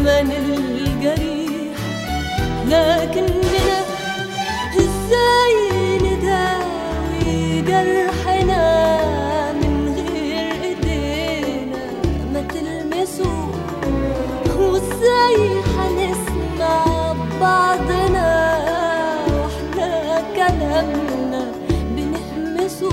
الزمن الجريح لكننا ازاي نداوي جرحنا من غير ايدينا ما تلمسوا وازاي هنسمع بعضنا واحنا كلامنا بنهمسه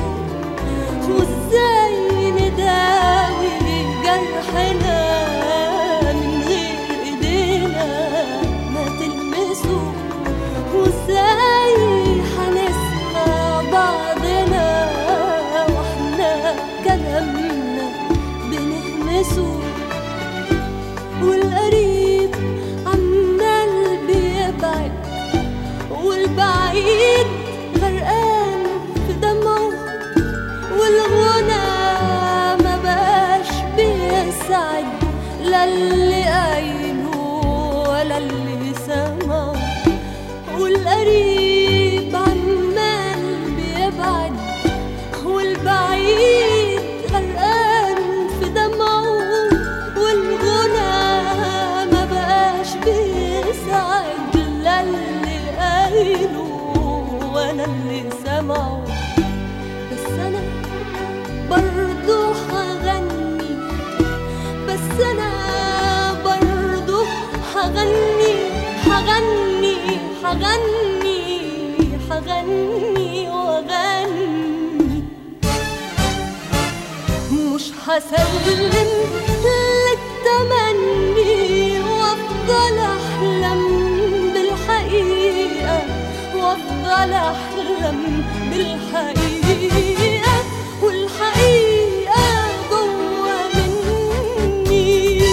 وازاي نداوي جرحنا من غير ايدينا ما تلمسه وازاي هنسمع بعضنا واحنا كلامنا بنهمسه والقريب عمال بيبعد والبعيد غرقان في دمه والغنى ما بقاش بيسعد لا اللي قايله ولا اللي سمعه والقريب عمال بيبعد والبعيد غرقان في دمعه والغنى ما بقاش بيسعد لا اللي قايله ولا اللي سمعه بس انا برضو هغني بس انا برضو هغني هغني هغني هغني واغني مش هسلم للتمني وافضل احلم بالحقيقة وافضل احلم بالحقيقة والحقيقة جوا مني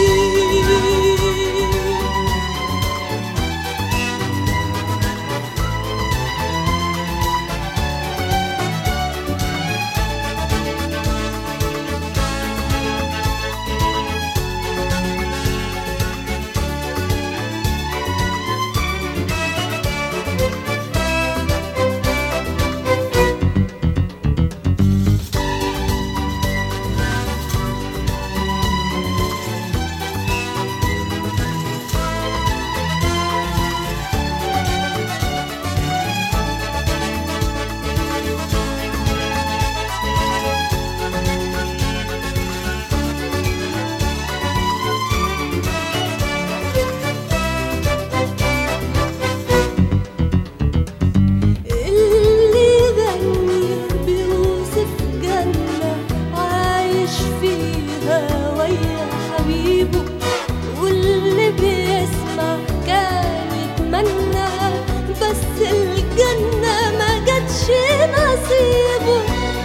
اللي غني بيوصف جنة عايش فيها ويا حبيبه واللي بيسمع كان يتمنى بس الجنة ما جاتش نصيبه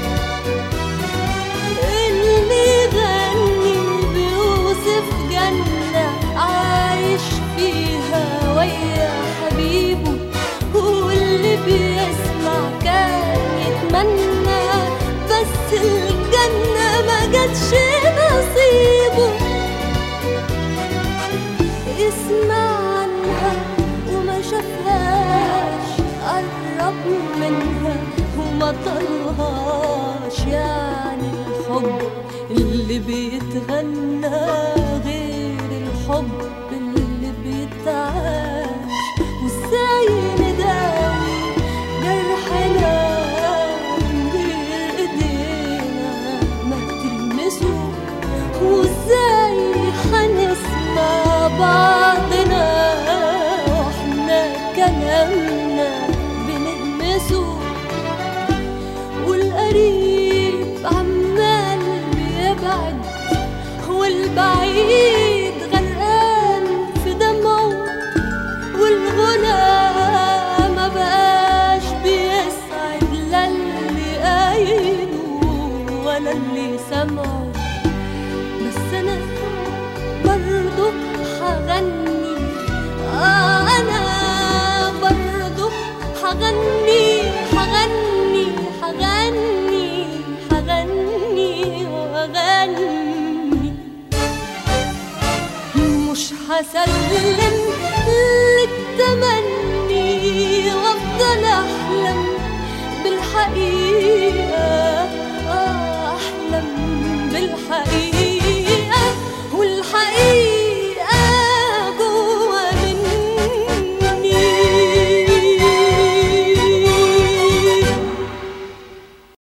اللي غني بيوصف جنة عايش فيها ويا حبيبه واللي بيسمع كان يتمنى بس الجنة ما جاتش نصيبه يسمع عنها وما شافهاش قرب منها وما طلهاش يعني الحب اللي بيتغنى غير الحب اللي بيتعاش وازاي نداوي جرحنا من غير ايدينا ما تلمسه وازاي هنسمع بعضنا واحنا كلامنا بنهمسه والقريب عمال بيبعد والبعيد غرقان في دمعه والغنى ما بقاش بيسعد لا اللي قايله ولا اللي سمعه بس انا برضو هغني آه انا برضو هغني هغني هغني هغني واغني مش هسلم للتمني وافضل احلم بالحقيقة آه احلم بالحقيقة